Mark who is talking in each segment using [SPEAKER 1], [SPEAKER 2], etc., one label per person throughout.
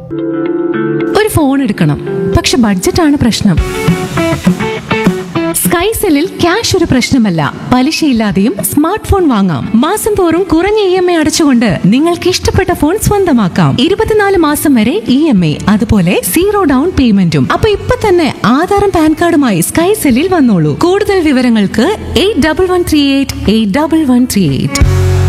[SPEAKER 1] ഒരു ഫോൺ എടുക്കണം പക്ഷെ ബഡ്ജറ്റാണ് പ്രശ്നം സ്കൈസെല്ലിൽ ക്യാഷ് ഒരു പ്രശ്നമല്ല പലിശയില്ലാതെയും സ്മാർട്ട് ഫോൺ വാങ്ങാം മാസം തോറും കുറഞ്ഞ ഇ എം ഐ അടച്ചുകൊണ്ട് നിങ്ങൾക്ക് ഇഷ്ടപ്പെട്ട ഫോൺ സ്വന്തമാക്കാം ഇരുപത്തിനാല് മാസം വരെ ഇ എം ഐ അതുപോലെ സീറോ ഡൗൺ പേയ്മെന്റും അപ്പൊ ഇപ്പൊ തന്നെ ആധാറും പാൻ കാർഡുമായി സ്കൈസെല്ലിൽ വന്നോളൂ കൂടുതൽ വിവരങ്ങൾക്ക് eight double one three eight eight double one three eight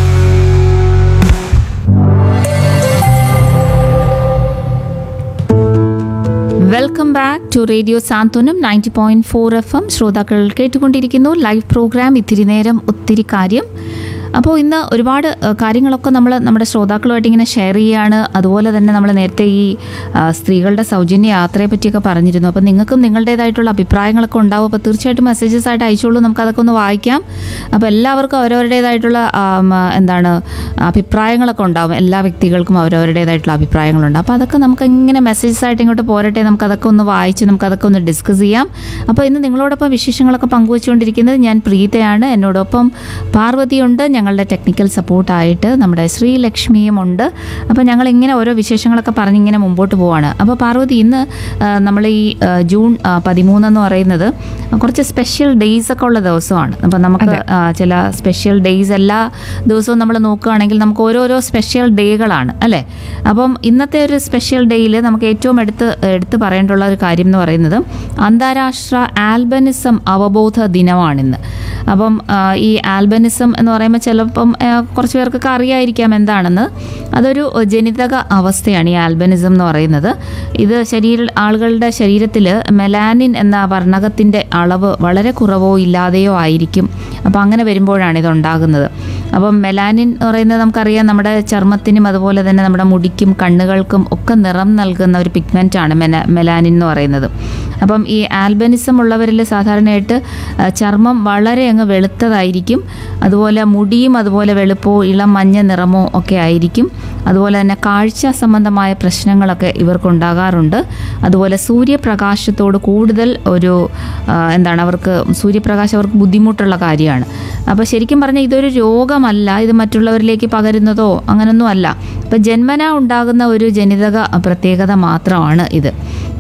[SPEAKER 2] welcome back to radio Santhwanam ninety point four F M ശ്രോതാക്കൾ കേട്ടുകൊണ്ടിരിക്കുന്നു ലൈവ് പ്രോഗ്രാം ഇത്തിരി നേരം ഒത്തിരി കാര്യം അപ്പോൾ ഇന്ന് ഒരുപാട് ഏഹ്, കാര്യങ്ങളൊക്കെ നമ്മൾ നമ്മുടെ ശ്രോതാക്കളുമായിട്ട് ഇങ്ങനെ ഷെയർ ചെയ്യുകയാണ് അതുപോലെ തന്നെ നമ്മൾ നേരത്തെ ഈ ആ, സ്ത്രീകളുടെ സൗജന്യ യാത്രയെ പറ്റിയൊക്കെ പറഞ്ഞിരുന്നു അപ്പോൾ നിങ്ങൾക്കും നിങ്ങളുടേതായിട്ടുള്ള അഭിപ്രായങ്ങളൊക്കെ ഉണ്ടാവും അപ്പോൾ തീർച്ചയായിട്ടും മെസ്സേജസ് ആയിട്ട് അയച്ചോളൂ നമുക്ക് അതൊക്കെ ഒന്ന് വായിക്കാം അപ്പോൾ എല്ലാവർക്കും അവരവരുടേതായിട്ടുള്ള ആം, എന്താണ് അഭിപ്രായങ്ങളൊക്കെ ഉണ്ടാവും എല്ലാ വ്യക്തികൾക്കും അവരവരുടേതായിട്ടുള്ള അഭിപ്രായങ്ങളുണ്ട് അപ്പോൾ അതൊക്കെ നമുക്ക് ഇങ്ങനെ മെസ്സേജസ് ആയിട്ട് ഇങ്ങോട്ട് പോരട്ടെ നമുക്ക് അതൊക്കെ ഒന്ന് വായിച്ച് നമുക്ക് അതൊക്കെ ഒന്ന് ഡിസ്കസ് ചെയ്യാം അപ്പോൾ ഇന്ന് നിങ്ങളോടൊപ്പം വിശേഷങ്ങളൊക്കെ പങ്കുവച്ചുകൊണ്ടിരിക്കുന്നത് ഞാൻ പ്രീതയാണ് എന്നോടൊപ്പം പാർവതിയുണ്ട് ഞങ്ങളുടെ ടെക്നിക്കൽ സപ്പോർട്ടായിട്ട് നമ്മുടെ ശ്രീലക്ഷ്മിയും ഉണ്ട് അപ്പോൾ ഞങ്ങൾ ഇങ്ങനെ ഓരോ വിശേഷങ്ങളൊക്കെ പറഞ്ഞിങ്ങനെ മുമ്പോട്ട് പോവാണ് അപ്പോൾ പാർവതി ഇന്ന് നമ്മൾ ഈ ആ, ജൂൺ ആ, പതിമൂന്ന് എന്ന് പറയുന്നത് കുറച്ച് സ്പെഷ്യൽ ഡേയ്സ് ഒക്കെ ഉള്ള ദിവസമാണ് അപ്പോൾ നമുക്ക് ആ, ചില സ്പെഷ്യൽ ഡേയ്സ് എല്ലാ ദിവസവും നമ്മൾ നോക്കുകയാണെങ്കിൽ നമുക്ക് ഓരോരോ സ്പെഷ്യൽ ഡേകളാണ് അല്ലേ അപ്പം ഇന്നത്തെ ഒരു സ്പെഷ്യൽ ഡേയിൽ നമുക്ക് ഏറ്റവും എടുത്ത് എടുത്ത് പറയേണ്ടുള്ള ഒരു കാര്യം എന്ന് പറയുന്നത് അന്താരാഷ്ട്ര ആൽബനിസം അവബോധ ദിനമാണിന്ന് അപ്പം ആ, ഈ ആൽബനിസം എന്ന് പറയുമ്പോൾ ചിലപ്പം ആ, കുറച്ച് പേർക്കൊക്കെ അറിയായിരിക്കാം എന്താണെന്ന് അതൊരു ജനിതക അവസ്ഥയാണ് ഈ ആൽബനിസം എന്ന് പറയുന്നത് ഇത് ശരീര ആളുകളുടെ ശരീരത്തിൽ മെലാനിൻ എന്ന വർണ്ണകത്തിൻ്റെ അളവ് വളരെ കുറവോ ഇല്ലാതെയോ ആയിരിക്കും അപ്പോൾ അങ്ങനെ വരുമ്പോഴാണ് ഇത് ഉണ്ടാകുന്നത് അപ്പം മെലാനിൻ എന്ന് പറയുന്നത് നമുക്കറിയാം നമ്മുടെ ചർമ്മത്തിനും അതുപോലെ തന്നെ നമ്മുടെ മുടിക്കും കണ്ണുകൾക്കും ഒക്കെ നിറം നൽകുന്ന ഒരു പിഗ്മെൻ്റാണ് മെന മെലാനിൻ എന്ന് പറയുന്നത് അപ്പം ഈ ആൽബനിസം ഉള്ളവരിൽ സാധാരണയായിട്ട് ആ, ചർമ്മം വളരെ അങ്ങ് വെളുത്തതായിരിക്കും അതുപോലെ മുടിയും അതുപോലെ വെളുപ്പോ ഇളം മഞ്ഞ നിറമോ ഒക്കെ ആയിരിക്കും അതുപോലെ തന്നെ കാഴ്ച സംബന്ധമായ പ്രശ്നങ്ങളൊക്കെ ഇവർക്കുണ്ടാകാറുണ്ട് അതുപോലെ സൂര്യപ്രകാശത്തോട് കൂടുതൽ ഒരു ആ, എന്താണ് അവർക്ക് സൂര്യപ്രകാശം അവർക്ക് ബുദ്ധിമുട്ടുള്ള കാര്യമാണ് അപ്പോൾ ശരിക്കും പറഞ്ഞാൽ ഇതൊരു രോഗമല്ല ഇത് മറ്റുള്ളവരിലേക്ക് പകരുന്നതോ അങ്ങനൊന്നും അല്ല ഇപ്പം ജന്മന ഉണ്ടാകുന്ന ഒരു ജനിതക പ്രത്യേകത മാത്രമാണ് ഇത്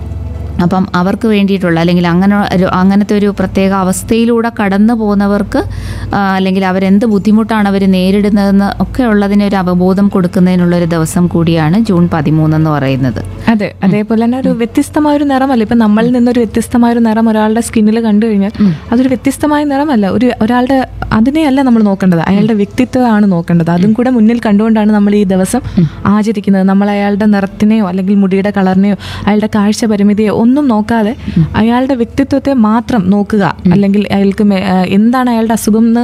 [SPEAKER 2] അപ്പം അവർക്ക് വേണ്ടിയിട്ടുള്ള അല്ലെങ്കിൽ അങ്ങനെ ഒരു അങ്ങനത്തെ ഒരു പ്രത്യേക അവസ്ഥയിലൂടെ കടന്നു പോകുന്നവർക്ക് ആ, അല്ലെങ്കിൽ അവരെന്ത് ബുദ്ധിമുട്ടാണ് അവർ നേരിടുന്നതെന്ന് ഒക്കെ ഉള്ളതിന് ഒരു അവബോധം കൊടുക്കുന്നതിനുള്ള ഒരു ദിവസം കൂടിയാണ് ജൂൺ പതിമൂന്ന് എന്ന് പറയുന്നത്
[SPEAKER 3] അതെ അതേപോലെ തന്നെ ഒരു വ്യത്യസ്തമായ ഒരു നിറമല്ല ഇപ്പൊ നമ്മളിൽ നിന്നൊരു വ്യത്യസ്തമായ ഒരു നിറം ഒരാളുടെ സ്കിന്നിൽ കണ്ടു കഴിഞ്ഞാൽ അതൊരു വ്യത്യസ്തമായ നിറമല്ല ഒരു ഒരാളുടെ അതിനെയല്ല നമ്മൾ നോക്കേണ്ടത് അയാളുടെ വ്യക്തിത്വമാണ് നോക്കേണ്ടത് അതും കൂടെ മുന്നിൽ കണ്ടുകൊണ്ടാണ് നമ്മൾ ഈ ദിവസം ആചരിക്കുന്നത് നമ്മൾ അയാളുടെ നിറത്തിനെയോ അല്ലെങ്കിൽ മുടിയുടെ കളറിനെയോ അയാളുടെ കാഴ്ച പരിമിതിയോ ഒന്നും നോക്കാതെ അയാളുടെ വ്യക്തിത്വത്തെ മാത്രം നോക്കുക അല്ലെങ്കിൽ അയാൾക്ക് മേ- ആ, എന്താണ് അയാളുടെ അസുഖം എന്ന്